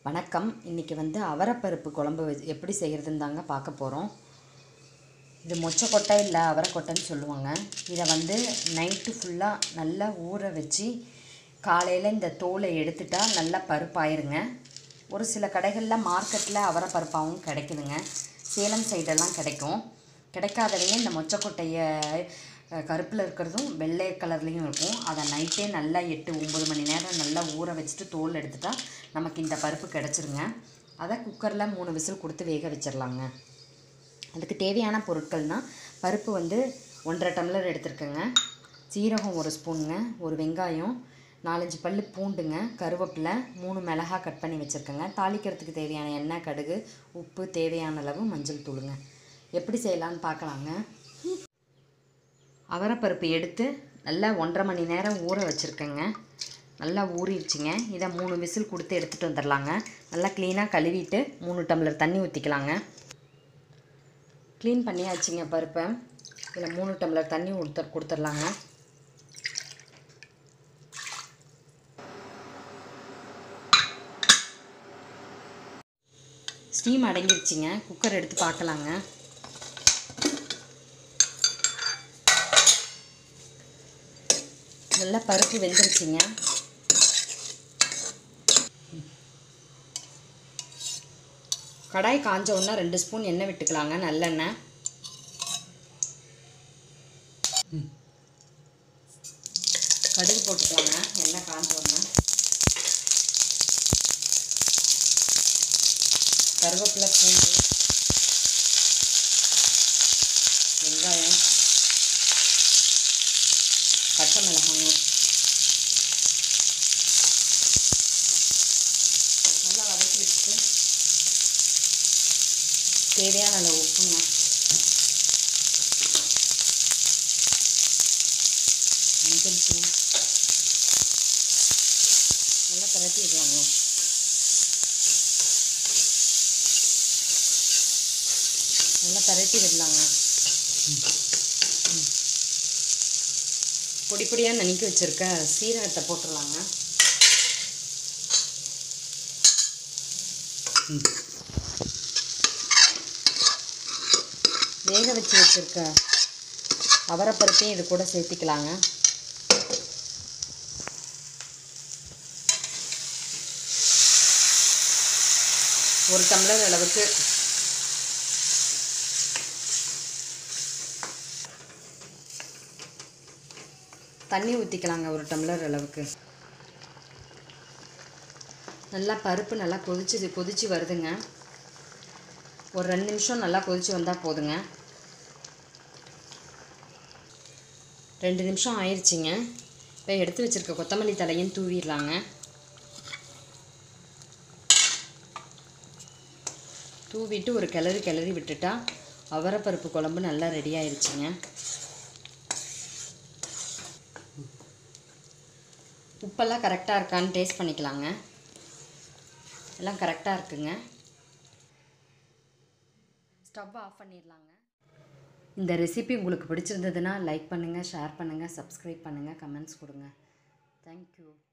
வணக்கம் இன்றைக்கி வந்து அவரைப்பருப்பு குழம்பு வச்சு எப்படி செய்கிறதுன்னு தாங்க பார்க்க போகிறோம் இது மொச்சக்கொட்டை இல்லை அவரைக்கொட்டைன்னு சொல்லுவாங்க இதை வந்து நைட்டு ஃபுல்லாக நல்லா ஊற வச்சு காலையில் இந்த தோலை எடுத்துட்டா நல்லா பருப்பாயிருங்க ஒரு சில கடைகளில் மார்க்கெட்டில் அவரைப்பருப்பாகவும் கிடைக்குதுங்க சேலம் சைடெல்லாம் கிடைக்கும் கிடைக்காதவங்க இந்த மொச்சக்கொட்டையை கருப்பில் இருக்கிறதும் வெள்ளை கலர்லேயும் இருக்கும் அதை நைட்டே நல்லா எட்டு ஒம்பது மணி நேரம் நல்லா ஊற வச்சுட்டு தோல் எடுத்துட்டா நமக்கு இந்த பருப்பு கிடச்சிருங்க அதை குக்கரில் மூணு விசில் கொடுத்து வேக வச்சிடலாங்க அதுக்கு தேவையான பொருட்கள்னால் பருப்பு வந்து ஒன்றரை டம்ளர் எடுத்துருக்கேங்க சீரகம் ஒரு ஸ்பூனுங்க ஒரு வெங்காயம் நாலஞ்சு பல் பூண்டுங்க கருவேப்பிலை மூணு மிளகா கட் பண்ணி வச்சுருக்கேங்க தாளிக்கிறதுக்கு தேவையான எண்ணெய் கடுகு உப்பு தேவையான அளவு மஞ்சள் தூளுங்க எப்படி செய்யலான்னு பார்க்கலாங்க அவரைப்பருப்பு எடுத்து நல்லா ஒன்றரை மணி நேரம் ஊற வச்சுருக்கேங்க நல்லா ஊறிடுச்சிங்க இதை மூணு விசில் கொடுத்து எடுத்துகிட்டு வந்துடலாங்க நல்லா க்ளீனாக கழுவிட்டு மூணு டம்ளர் தண்ணி ஊற்றிக்கலாங்க க்ளீன் பண்ணியாச்சுங்க பருப்பை இதில் மூணு டம்ளர் தண்ணி கொடுத்து கொடுத்துர்லாங்க ஸ்டீம் அடங்கிருச்சுங்க குக்கர் எடுத்து பார்க்கலாங்க நல்லா பருப்பு வெந்துருச்சுங்க கடாய் காஞ்ச உடனே ரெண்டு ஸ்பூன் எண்ணெய் விட்டுக்கலாங்க நல்லெண்ணெய் கடுகு போட்டுக்கலாங்க எண்ணெய் காஞ்ச உடனே கருவேப்பிலை பூண்டு வெங்காயம் பச்சை மிளகாங்க நல்லா வதக்கி வச்சுட்டு தேவையான அளவு உப்புங்க மஞ்சள் தூள் நல்லா பரட்டி விடலாங்க நல்லா பரட்டி விடலாங்க பொடி பொடியாக நனைக்கி வச்சுருக்க சீரகத்தை போட்டுடலாங்க வேக வச்சு வச்சுருக்க அவரைப்பருப்பையும் இது கூட சேர்த்திக்கலாங்க ஒரு டம்ளர் அளவுக்கு தண்ணி ஊற்றிக்கலாங்க ஒரு டம்ளர் அளவுக்கு நல்லா பருப்பு நல்லா கொதிச்சு கொதிச்சு வருதுங்க ஒரு ரெண்டு நிமிஷம் நல்லா கொதிச்சு வந்தால் போதுங்க ரெண்டு நிமிஷம் ஆயிடுச்சிங்க இப்போ எடுத்து வச்சுருக்க கொத்தமல்லி தலையும் தூவிடலாங்க தூவிட்டு ஒரு கிளறி கிளறி விட்டுட்டா அவரைப்பருப்பு குழம்பு நல்லா ரெடி ஆயிடுச்சுங்க உப்பெல்லாம் கரெக்டாக இருக்கான்னு டேஸ்ட் பண்ணிக்கலாங்க எல்லாம் கரெக்டாக இருக்குங்க ஸ்டவ் ஆஃப் பண்ணிடலாங்க இந்த ரெசிபி உங்களுக்கு பிடிச்சிருந்ததுன்னா லைக் பண்ணுங்கள் ஷேர் பண்ணுங்கள் சப்ஸ்கிரைப் பண்ணுங்கள் கமெண்ட்ஸ் கொடுங்க தேங்க்யூ